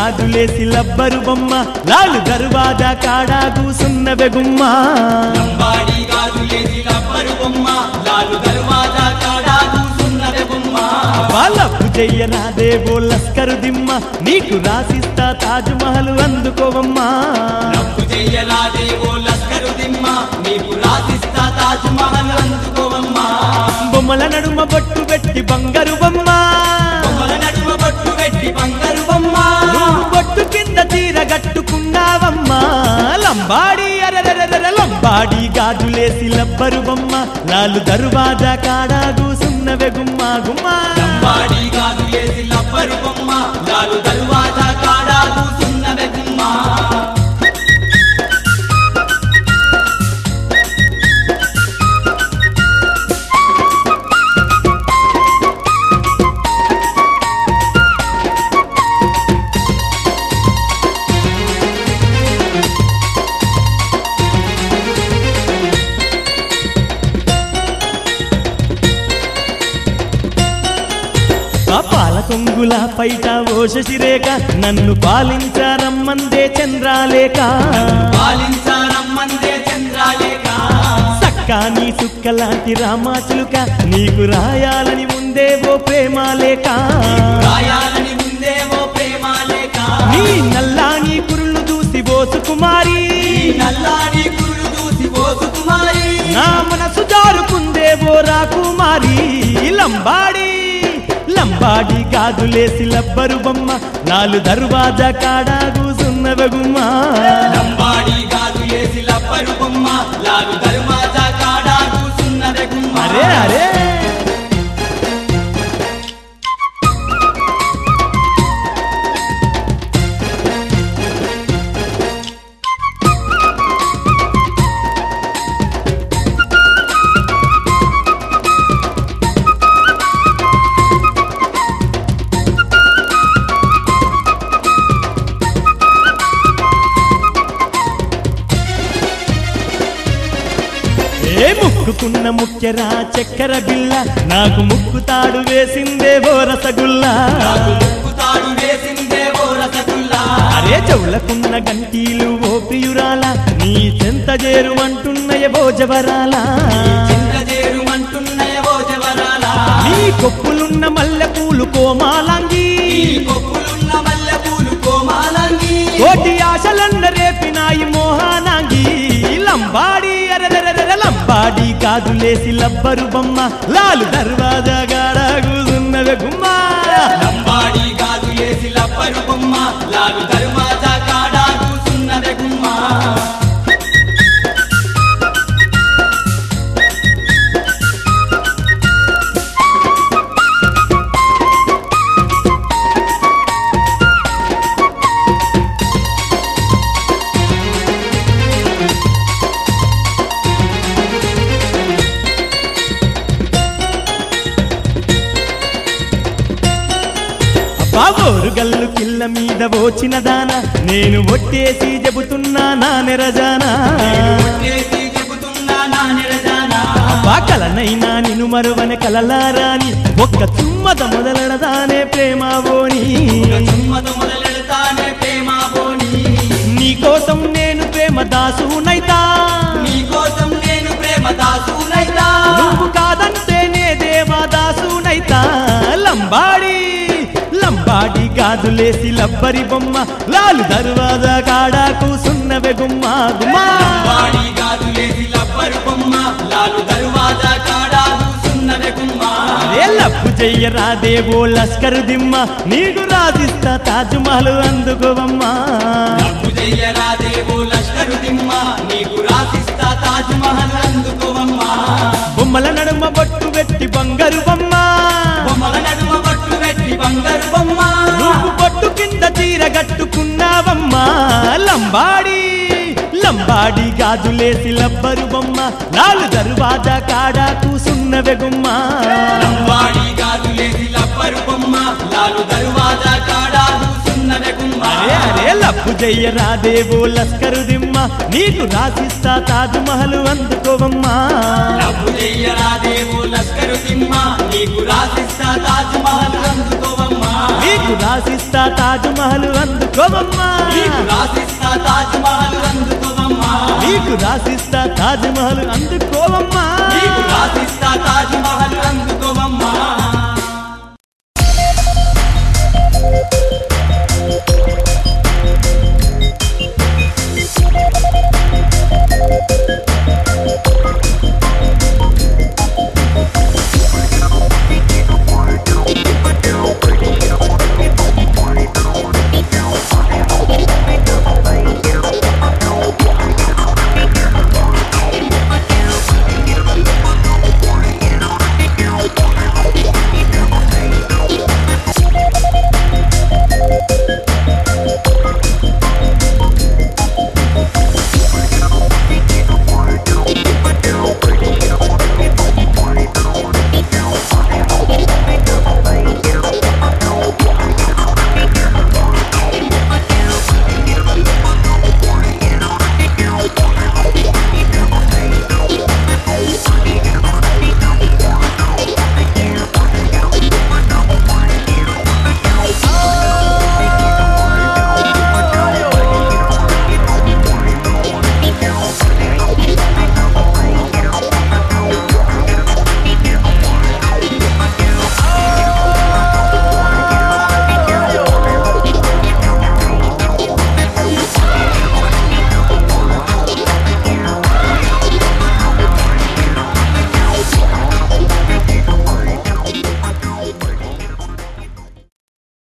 గాజులేసి లబ్బరు బొమ్మ లాలు దర్వాజా కాడా కూసున్నవే గుమ్మ లంబాడి గాజులేసి లబ్బరు బొమ్మ లాలు దర్వాజా కాడా కూసున్నదే బొమ్మ వాళ్ళప్పు చెయ్యరాదేవో లస్కరు దిమ్మ నీకు రాసిస్తా తాజ్ మహల్ అందుకోవమ్మా నప్పు చెయ్యరాదే ఓ లస్కరు దిమ్మ నీకు రాసిస్తా తాజ్ మహల్ అందుకోవమ్మా బొమ్మల నడుమ బొట్టు పెట్టి బంగారు బొమ్మ బొమ్మల నడుమ బొట్టు పెట్టి బంగారు బొమ్మ నువ్వు బొట్టు కింద చీర కట్టుకున్నావమ్మా లంబాడి అరరరర లంబాడి గాజులేసి లబ్బరు బొమ్మ లాలు దర్వాజా కాడా కూసున్నవే గుమ్మ గుమ్మ లంబాడి గాజులేసి లబ్బరు బొమ్మ లాలు దర్వాజా కాడా కూసున్నదే బొమ్మ ఆ పాల కొంగుల పైట ఓ శశిరేఖ నన్ను పాలించారమ్మందే చంద్రాలేక పాలించారమ్మందే చంద్రాలేక సక్కాని సుక్కలాంటి రామాచులుక నీకు రాయాలని ముందే ఓ ప్రేమాలేక రాయాలని ముందే ఓ ప్రేమ లేక నీ నల్లాని కురులు చూసి బోసు కుమారి ఈ నల్లాని కురులు చూసి ఓసు కుమారి నా మనసు జారుకుందే ఓ రాకుమారి లంబాడి లంబాడి గాజులేసి లబ్బరు బొమ్మ నాలు దర్వాజా కాడా కూసున్నవ గుమ్మ లంబాడి గాజు వేసి లబ్బరు బొమ్మ లాగు దర్వాజా కాడా కూసున్నదే గుమ్మ అరే అరే ఏ ముక్కుకున్న ముక్కెరా చక్కెర బిల్ల నాకు ముక్కుతాడు వేసిందే ఓ రసగుల్లా నాకు ముక్కుతాడు వేసిందే ఓ రసగుల్లా అరే చెవులకున్న గంటీలు ఓ ప్రియురాల నీ చెంత చేరు అంటున్నయ ఓ జవరాల చింతజేరు అంటున్నయవో జవరాల నీ కొప్పులున్న మల్లెపూలు కోమాలంగి ఈ కొప్పులున్న మల్లెపూలు కోమాలంగి కోటి ఆశలన్న రేపినాయి మోహానాంగి లంబాడి అరెరెరెరె లంబాడి గాజులేసి లబ్బరు బొమ్మ లాలు దర్వాజా గాడా కూసున్నవే గుమ్మా లంబాడి గాజు వేసి లబ్బరు బొమ్మ లాగు దర్వాజా కాడా కూసున్నదే గుమ్మ బాబోరు గల్లు కిల్ల మీద ఓచిన దాన నేను ఒట్టేసి చెబుతున్నా నా నెరజానా చేసి చెబుతున్నా నా నిరజానా బాకలనైనా నిన్ను మరువని కలలారాని ఒక్క చుమ్మద మొదలడదానే ప్రేమావోని చుమ్మత మొదలెడతానే ప్రేమ బోని నీకోసం నేను ప్రేమ దాసునైతా నీకోసం నేను ప్రేమ దాసునైతా నువ్వు కాదంటేనే దేవదాసునైతా లంబాడి లంబాడి గాజులేసి లబ్బరి బొమ్మ లాలు దర్వాజా కాడా కూసున్నవే గుమ్మ గుమ్మా వాడి గాజులేసి లబ్బరు బొమ్మ లాలు దర్వాజా కాడా కూసున్నదే గుమ్మ ఏ లప్పు చెయ్యరాదేవో లస్కరు దిమ్మ నీకు రాజిస్తా తాజ్మహల్ అందుకోవమ్మా డబ్బు చెయ్యరాదేవో లష్కరు దిమ్మ నీకు రాసిస్తా తాజ్ మహల్ అందుకోవమ్మా బొమ్మల నడుమ బొట్టు పెట్టి బంగారు బొమ్మ బొమ్మల నడుమ పట్టు పెట్టి బంగారు బొమ్మ నువ్వు బొట్టు కింద చీర కట్టుకున్నావమ్మా లంబాడి లంబాడి గాజులేసి లబ్బరు బొమ్మ నాలు దర్వాజా కాడా కూసున్నవే గుమ్మ వాడి గాజులేసి లబ్బరు బొమ్మ లాలు దర్వాజా కాడా కూసున్నదే గుమ్మ అరే అరే లప్పు చెయ్యరాదేవో లస్కరు దిమ్మ నీకు రాసిస్తా తాజ్మహల్ అందుకోవమ్మా డబ్బు చెయ్యరాదేవో లష్కరు దిమ్మ నీకు రాసిస్తా తాజ్ మహల్ అందుకోవమ్మా నీకు రాసిస్తా తాజ్ మహల్ అందుకోవమ్మా నీకు రాసిస్తా తాజ్ మహల్ అందుకోవమ్మా నీకు రాసిస్తా తాజ్ మహల్ అందుకోవమ్మా నీకు రాసిస్తా తాజ్ మహల్ అందుకోవమ్మా